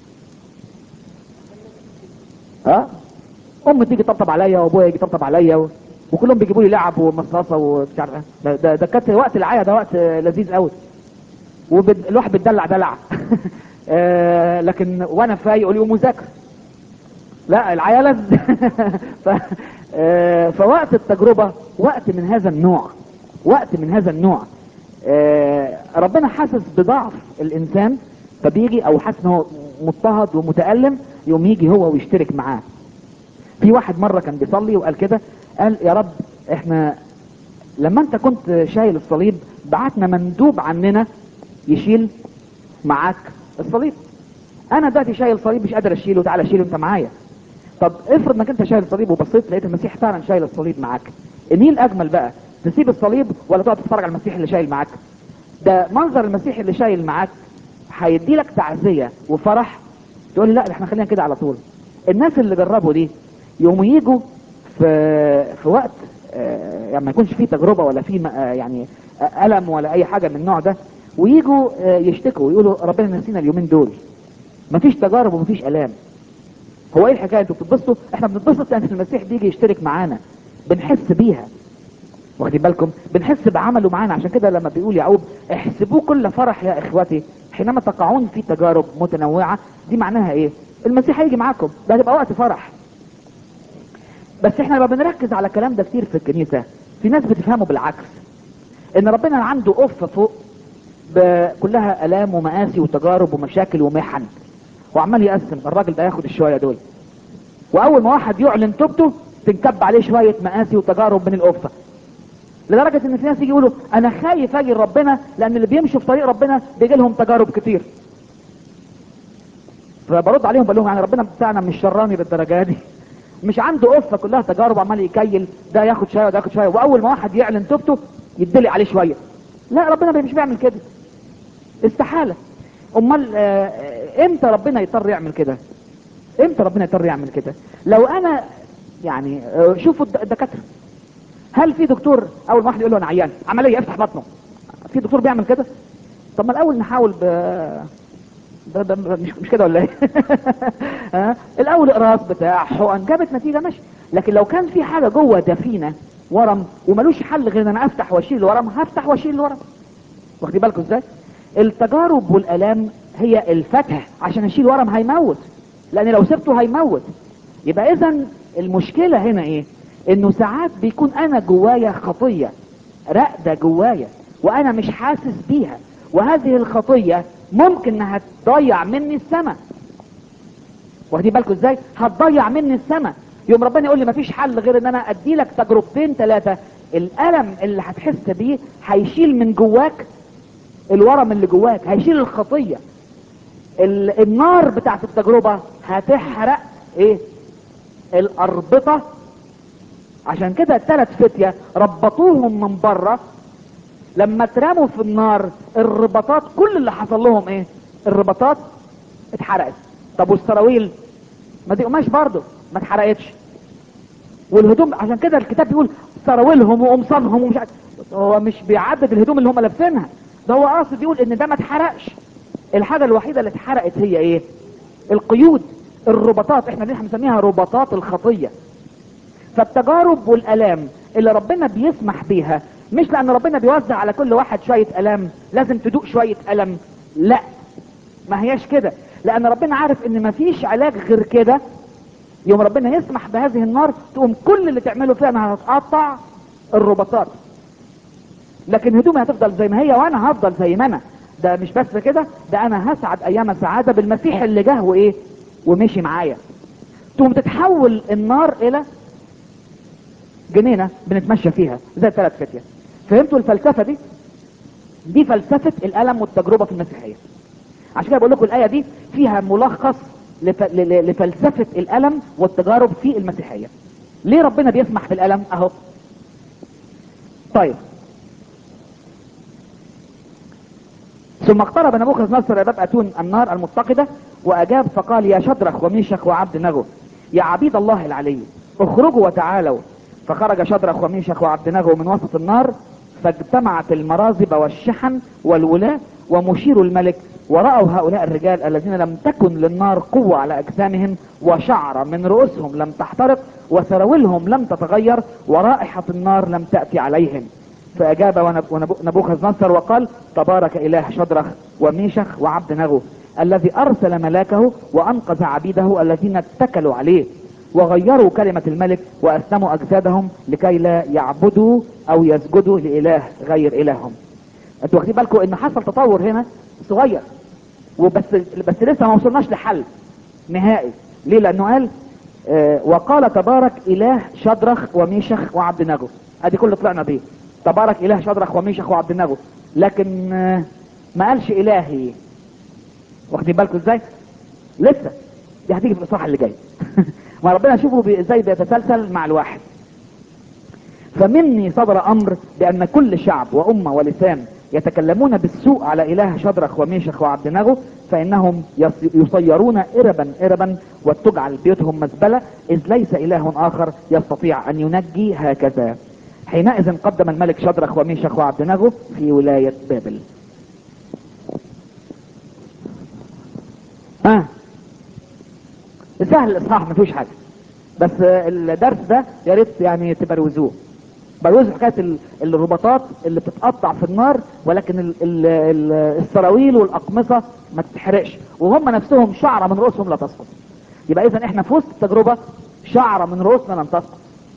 Speaker 1: ها امي تيجي تطبطب عليا وابويا يجي يطبطب عليا و... وكلهم بيجيبوا لي لعب ومصاصه ومش عارف إيه. ده ده, ده كانت وقت العيا ده وقت لذيذ قوي والواحد بيتدلع دلع آه لكن وانا فايق يقول لي قوم وذاكر لا العيا لذ ف... آه فوقت التجربه وقت من هذا النوع وقت من هذا النوع آه ربنا حاسس بضعف الانسان فبيجي او حاسس ان هو مضطهد ومتالم يقوم يجي هو ويشترك معاه في واحد مرة كان بيصلي وقال كده قال يا رب احنا لما انت كنت شايل الصليب بعتنا مندوب عننا يشيل معاك الصليب انا دلوقتي شايل صليب مش قادر اشيله تعالى شيله انت معايا طب افرض انك انت شايل الصليب وبصيت لقيت المسيح فعلا شايل الصليب معاك مين الاجمل بقى تسيب الصليب ولا تقعد تتفرج على المسيح اللي شايل معاك ده منظر المسيح اللي شايل معاك هيدي لك تعزيه وفرح تقول لي لا ده احنا خلينا كده على طول الناس اللي جربوا دي يقوموا يجوا في في وقت آه، يعني ما يكونش فيه تجربه ولا فيه آه، يعني آه، الم ولا اي حاجه من النوع ده ويجوا آه، يشتكوا ويقولوا ربنا نسينا اليومين دول مفيش تجارب ومفيش الام هو ايه الحكايه انتوا بتتبسطوا احنا بنتبسط لان المسيح بيجي يشترك معانا بنحس بيها واخدين بالكم بنحس بعمله معانا عشان كده لما بيقول يعقوب احسبوه كل فرح يا اخوتي حينما تقعون في تجارب متنوعه دي معناها ايه المسيح هيجي معاكم ده هتبقى وقت فرح بس احنا لما بنركز على الكلام ده كتير في الكنيسه في ناس بتفهمه بالعكس ان ربنا عنده قفه فوق ب- كلها الام ومآسي وتجارب ومشاكل ومحن وعمال يقسم الراجل ده ياخد الشويه دول واول ما واحد يعلن توبته تنكب عليه شويه مآسي وتجارب من القفه لدرجه ان في ناس يجي يقولوا انا خايف اجي لربنا لان اللي بيمشوا في طريق ربنا بيجي لهم تجارب كتير فبرد عليهم بقول لهم يعني ربنا بتاعنا مش شراني للدرجه دي مش عنده قفه كلها تجارب عمال يكيل ده ياخد شويه وده ياخد شويه واول ما واحد يعلن توبته يدلي عليه شويه لا ربنا مش بيعمل كده استحاله امال آه، آه، امتى ربنا يضطر يعمل كده امتى ربنا يضطر يعمل كده لو انا يعني آه، شوفوا الد- الدكاتره هل في دكتور اول ما واحد يقول له انا عيان عمليه افتح بطنه في دكتور بيعمل كده طب ما الاول نحاول ب ده ده مش مش كده ولا ايه؟ ها؟ الاول اقراص بتاع حقن جابت نتيجه ماشي لكن لو كان في حاجه جوه دفينه ورم وملوش حل غير ان انا افتح واشيل الورم هفتح واشيل الورم واخدين بالكم ازاي؟ التجارب والالام هي الفتح عشان اشيل ورم هيموت لان لو سبته هيموت يبقى اذا المشكله هنا ايه؟ انه ساعات بيكون انا جوايا خطيه راقده جوايا وانا مش حاسس بيها وهذه الخطيه ممكن انها تضيع مني السماء واخدين بالكم ازاي هتضيع مني السماء يوم ربنا يقول لي مفيش حل غير ان انا ادي لك تجربتين ثلاثه الالم اللي هتحس بيه هيشيل من جواك الورم اللي جواك هيشيل الخطيه ال- النار بتاعت التجربه هتحرق ايه الاربطه عشان كده الثلاث فتية ربطوهم من بره لما اترموا في النار الرباطات كل اللي حصل لهم ايه الرباطات اتحرقت طب والسراويل ما دي قماش برضه ما اتحرقتش والهدوم عشان كده الكتاب بيقول سراويلهم وقمصانهم ومش عارف هو مش بيعدد الهدوم اللي هم لابسينها ده هو قاصد يقول ان ده ما اتحرقش الحاجه الوحيده اللي اتحرقت هي ايه القيود الرباطات احنا دي بنسميها رباطات الخطيه فالتجارب والالام اللي ربنا بيسمح بيها مش لان ربنا بيوزع على كل واحد شويه الام لازم تدوق شويه الم لا ما هياش كده لان ربنا عارف ان مفيش علاج غير كده يوم ربنا يسمح بهذه النار تقوم كل اللي تعمله فيها انها هتقطع الرباطات لكن هدومي هتفضل زي ما هي وانا هفضل زي ما انا ده مش بس كده ده انا هسعد ايام السعادة بالمسيح اللي جه وايه ومشي معايا تقوم تتحول النار الى جنينة بنتمشى فيها زي الثلاث فتية فهمتوا الفلسفة دي دي فلسفة الألم والتجربة في المسيحية عشان كده بقول لكم الآية دي فيها ملخص لف... ل- ل- لفلسفة الألم والتجارب في المسيحية ليه ربنا بيسمح بالألم اهو طيب ثم اقترب نبوخذ نصر يا باب اتون النار المتقدة واجاب فقال يا شدرخ وميشخ وعبد نجو يا عبيد الله العلي اخرجوا وتعالوا فخرج شدرخ وميشخ وعبد نجو من وسط النار فاجتمعت المرازب والشحن والولاة ومشير الملك ورأوا هؤلاء الرجال الذين لم تكن للنار قوة على أجسامهم وشعر من رؤوسهم لم تحترق وسراولهم لم تتغير ورائحة النار لم تأتي عليهم فأجاب ونب- ونب- نبوخذ نصر وقال تبارك إله شدرخ وميشخ وعبد نغو الذي أرسل ملاكه وأنقذ عبيده الذين اتكلوا عليه وغيروا كلمة الملك وأسلموا أجسادهم لكي لا يعبدوا أو يسجدوا لإله غير إلههم انتوا واخدين بالكم ان حصل تطور هنا صغير وبس بس لسه ما وصلناش لحل نهائي ليه لانه قال آه وقال تبارك اله شدرخ وميشخ وعبد نجو ادي كل اللي طلعنا بيه تبارك اله شدرخ وميشخ وعبد نجو لكن آه ما قالش الهي واخدين بالكم ازاي لسه دي هتيجي في الاصحاح اللي جاي ما ربنا شوفوا بي- ازاي بيتسلسل مع الواحد فمني صدر امر بان كل شعب وامه ولسان يتكلمون بالسوء على اله شدرخ وميشخ وعبد نغو فانهم يص- يصيرون اربا اربا وتجعل بيوتهم مزبله اذ ليس اله اخر يستطيع ان ينجي هكذا حينئذ قدم الملك شدرخ وميشخ وعبد نغو في ولايه بابل اه سهل الاصحاح ما فيهوش حاجه بس آه، الدرس ده يا ريت يعني تبروزوه بروزوا حكايه ال- الرباطات اللي بتتقطع في النار ولكن ال ال ال السراويل والاقمصه ما تتحرقش وهم نفسهم شعره من رؤوسهم لا تسقط يبقى اذا احنا في وسط التجربه شعره من رؤوسنا لن تسقط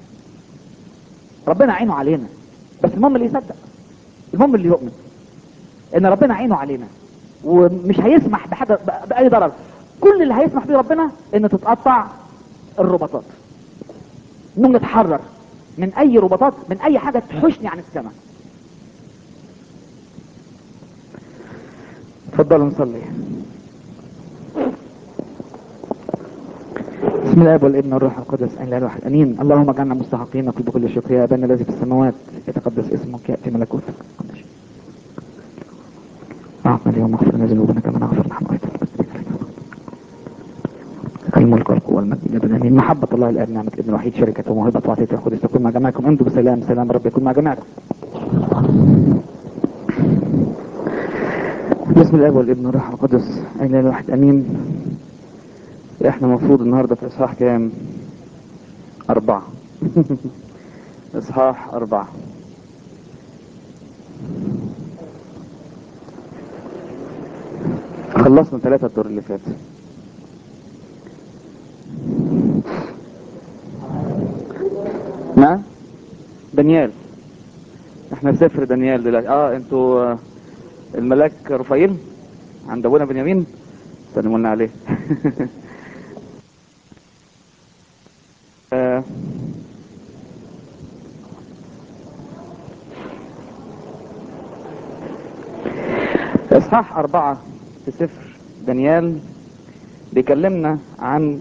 Speaker 1: ربنا عينه علينا بس المهم اللي يصدق المهم اللي يؤمن ان ربنا عينه علينا ومش هيسمح بحاجه ب- باي ضرر كل اللي هيسمح بيه ربنا ان تتقطع الرباطات انهم نتحرر من اي رباطات من اي حاجه تحوشني عن السماء اتفضلوا نصلي بسم الله والابن والروح القدس ان لا الواحد امين اللهم اجعلنا مستحقين نقول بكل شكر يا ابانا الذي في السماوات يتقدس اسمك ياتي ملكوتك اعطنا اليوم اغفر لنا ذنوبنا كما نغفر نحن ايضا الملك والقوة والمجد لله امين محبة الله الاب نعمة الابن الوحيد شركة وموهبة وعطية القدس تكون مع جميعكم امضوا بسلام سلام رب يكون مع جميعكم بسم الاب والابن والروح القدس اله الواحد امين احنا المفروض النهارده في اصحاح كام اربعة اصحاح اربعة خلصنا ثلاثة الدور اللي فات نعم دانيال احنا في سفر دانيال دلوقتي اه انتوا آه، الملاك رفايل عند ابونا بنيامين سلموا لنا عليه آه، اصحاح اربعة في سفر دانيال بيكلمنا عن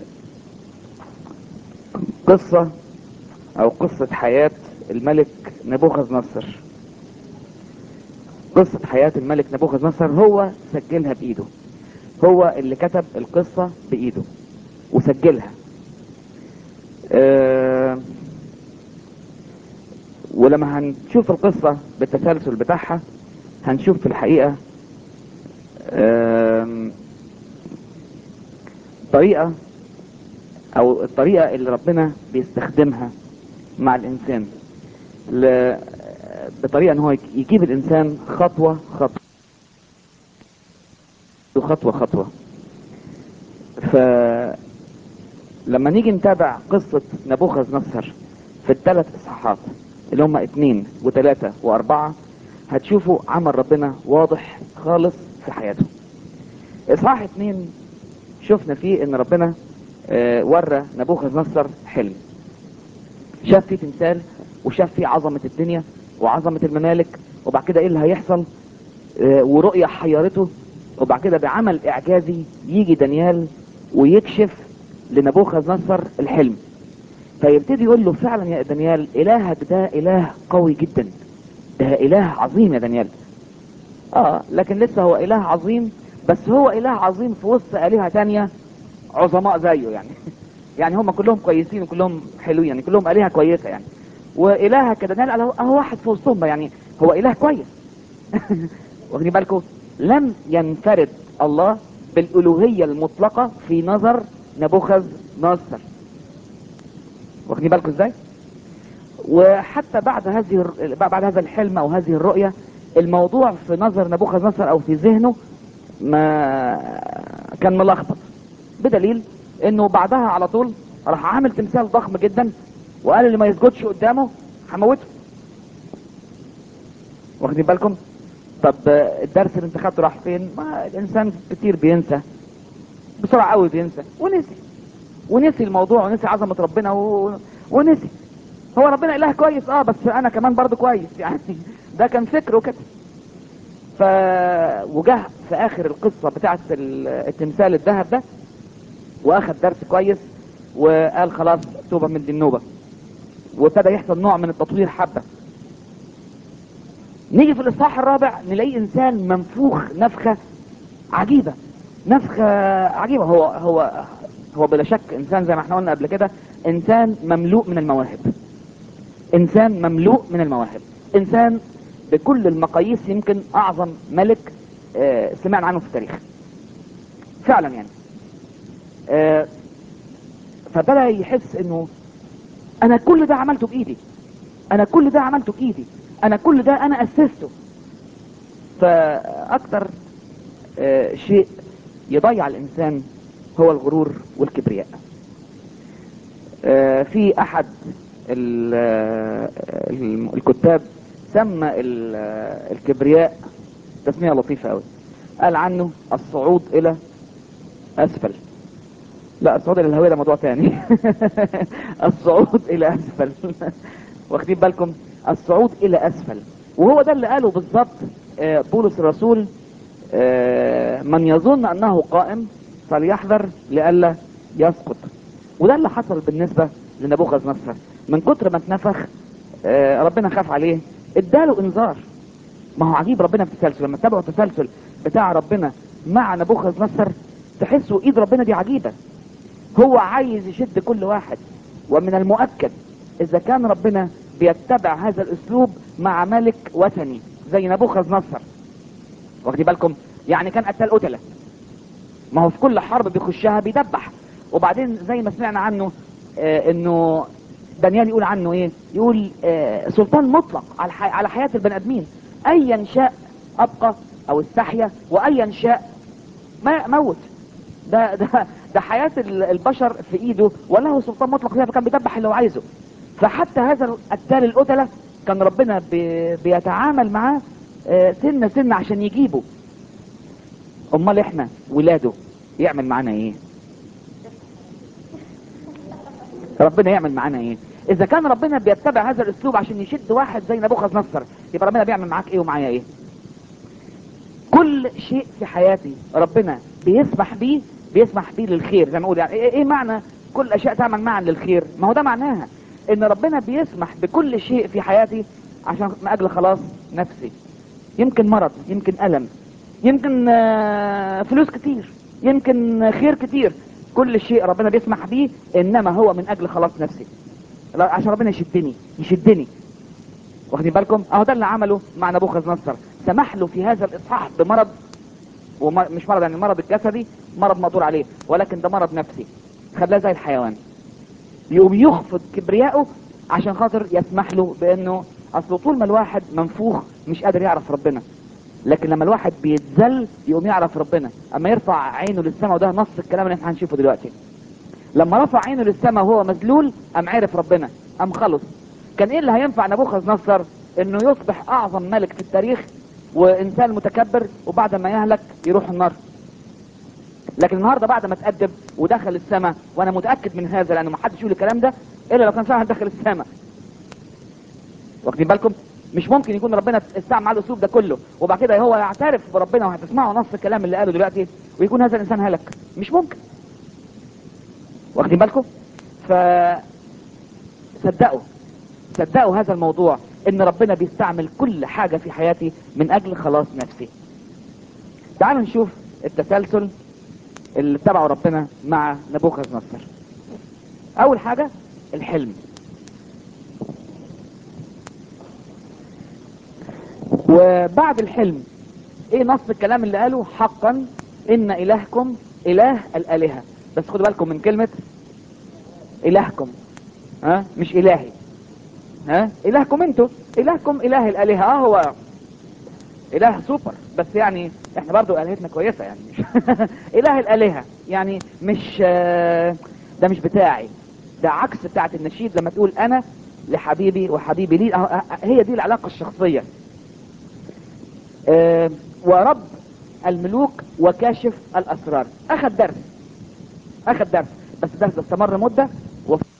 Speaker 1: قصة او قصة حياة الملك نبوخذ نصر قصة حياة الملك نبوخذ نصر هو سجلها بايده هو اللي كتب القصة بايده وسجلها آه ولما هنشوف القصة بالتسلسل بتاعها هنشوف في الحقيقة آم، طريقة او الطريقة اللي ربنا بيستخدمها مع الانسان ل... بطريقة ان هو يك- يجيب الانسان خطوة خطوة خطوة خطوة فلما نيجي نتابع قصة نبوخذ نصر في الثلاث اصحاحات اللي هم اتنين وتلاتة واربعة هتشوفوا عمل ربنا واضح خالص في حياته اصحاح اتنين شفنا فيه ان ربنا آه، ورى نبوخذ نصر حلم شاف فيه تمثال وشاف فيه عظمة الدنيا وعظمة الممالك وبعد كده ايه اللي هيحصل آه، ورؤية حيرته وبعد كده بعمل اعجازي يجي دانيال ويكشف لنبوخذ نصر الحلم فيبتدي يقول له فعلا يا دانيال الهك ده اله قوي جدا ده اله عظيم يا دانيال اه لكن لسه هو اله عظيم بس هو اله عظيم في وسط الهه تانية عظماء زيه يعني يعني هم كلهم كويسين وكلهم حلوين يعني كلهم الهه كويسه يعني والهك كدانيال اهو أهو واحد في وسطهم يعني هو اله كويس واخدين بالكم لم ينفرد الله بالالوهيه المطلقه في نظر نبوخذ نصر واخدين بالكم ازاي وحتى بعد هذه الر- بعد هذا الحلم او هذه الرؤيه الموضوع في نظر نبوخذ نصر او في ذهنه ما كان ملخبط بدليل انه بعدها على طول راح عامل تمثال ضخم جدا وقال اللي ما يسجدش قدامه هموته واخدين بالكم طب آه، الدرس اللي انت خدته راح فين ما الانسان كتير بينسى بسرعه قوي بينسى ونسي ونسي الموضوع ونسي عظمه ربنا و... ونسي هو ربنا اله كويس اه بس انا كمان برضو كويس يعني ده كان فكره كده ف وجه في اخر القصه بتاعت ال- التمثال الذهب ده واخد درس كويس وقال خلاص توبه من دي النوبه وابتدى يحصل نوع من التطوير حبه نيجي في الاصحاح الرابع نلاقي انسان منفوخ نفخه عجيبه نفخه عجيبه هو هو هو بلا شك انسان زي ما احنا قلنا قبل كده انسان مملوء من المواهب انسان مملوء من المواهب انسان بكل المقاييس يمكن اعظم ملك آه، سمعنا عنه في التاريخ فعلا يعني آه، فبدا يحس انه انا كل ده عملته بايدي انا كل ده عملته بايدي انا كل ده انا اسسته فاكتر آه، شيء يضيع الانسان هو الغرور والكبرياء آه، في احد ال- آه، الم- الكتاب سمى ال- آه، الكبرياء تسمية لطيفة قوي قال عنه الصعود الى اسفل لا الصعود الى الهوية ده موضوع تاني الصعود الى اسفل واخدين بالكم الصعود الى اسفل وهو ده اللي قاله بالظبط آه، بولس الرسول آه، من يظن انه قائم فليحذر لئلا يسقط وده اللي حصل بالنسبة لنبوخذ نصر من كتر ما اتنفخ آه، ربنا خاف عليه اداله انذار ما هو عجيب ربنا في التسلسل لما تتابعوا التسلسل بتاع ربنا مع نبوخذ نصر تحسوا ايد ربنا دي عجيبة هو عايز يشد كل واحد ومن المؤكد اذا كان ربنا بيتبع هذا الاسلوب مع ملك وثني زي نبوخذ نصر واخدين بالكم يعني كان قتال قتله ما هو في كل حرب بيخشها بيدبح وبعدين زي ما سمعنا عنه آه انه دانيال يقول عنه ايه يقول آه سلطان مطلق على حي... على حياة البني ادمين ايا شاء ابقى او استحيا وايا شاء ما موت ده ده ده حياة ال- البشر في ايده وله سلطان مطلق فيها فكان بيدبح اللي هو عايزه فحتى هذا القتال القتلة كان ربنا بي... بيتعامل معاه آه، سنة سنة عشان يجيبه امال احنا ولاده يعمل معانا ايه ربنا يعمل معانا ايه اذا كان ربنا بيتبع هذا الاسلوب عشان يشد واحد زي نبوخذ نصر يبقى ربنا بيعمل معاك ايه ومعايا ايه كل شيء في حياتي ربنا بيسمح بيه بيسمح بيه للخير زي ما اقول يعني ايه, إيه معنى كل الاشياء تعمل معا للخير ما هو ده معناها ان ربنا بيسمح بكل شيء في حياتي عشان من اجل خلاص نفسي يمكن مرض يمكن الم يمكن آه، فلوس كتير يمكن خير كتير كل شيء ربنا بيسمح بيه انما هو من اجل خلاص نفسي لا، عشان ربنا يشدني يشدني واخدين بالكم اهو ده اللي عمله مع نبوخذ نصر سمح له في هذا الاصحاح بمرض ومش مرض يعني المرض الجسدي مرض مقدور عليه ولكن ده مرض نفسي خلاه زي الحيوان يقوم يخفض كبريائه عشان خاطر يسمح له بانه اصل طول ما الواحد منفوخ مش قادر يعرف ربنا لكن لما الواحد بيتذل يقوم يعرف ربنا اما يرفع عينه للسماء وده نص الكلام اللي احنا هنشوفه دلوقتي لما رفع عينه للسماء وهو مذلول قام عرف ربنا قام خلص كان ايه اللي هينفع نبوخذ نصر انه يصبح اعظم ملك في التاريخ وانسان متكبر وبعد ما يهلك يروح النار لكن النهارده بعد ما اتأدب ودخل السماء وانا متاكد من هذا لانه ما حدش يقول الكلام ده الا لو كان فعلا دخل السماء واخدين بالكم مش ممكن يكون ربنا استعمل معاه الاسلوب ده كله وبعد كده هو يعترف بربنا وهتسمعوا نص الكلام اللي قاله دلوقتي ويكون هذا الانسان هلك مش ممكن واخدين بالكم ف صدقوا صدقوا هذا الموضوع ان ربنا بيستعمل كل حاجة في حياتي من اجل خلاص نفسي تعالوا نشوف التسلسل اللي اتبعه ربنا مع نبوخذ نصر اول حاجة الحلم وبعد الحلم ايه نص الكلام اللي قاله حقا ان الهكم اله الالهة بس خدوا بالكم من كلمة الهكم ها مش الهي ها الهكم انتوا الهكم اله الالهة اه هو اله سوبر بس يعني احنا برضو الهتنا كويسة يعني مش اله الالهة يعني مش آه، ده مش بتاعي ده عكس بتاعت النشيد لما تقول انا لحبيبي وحبيبي لي آه، آه، هي دي العلاقة الشخصية آه، ورب الملوك وكاشف الاسرار اخذ درس اخذ درس بس الدرس ده استمر مدة وفي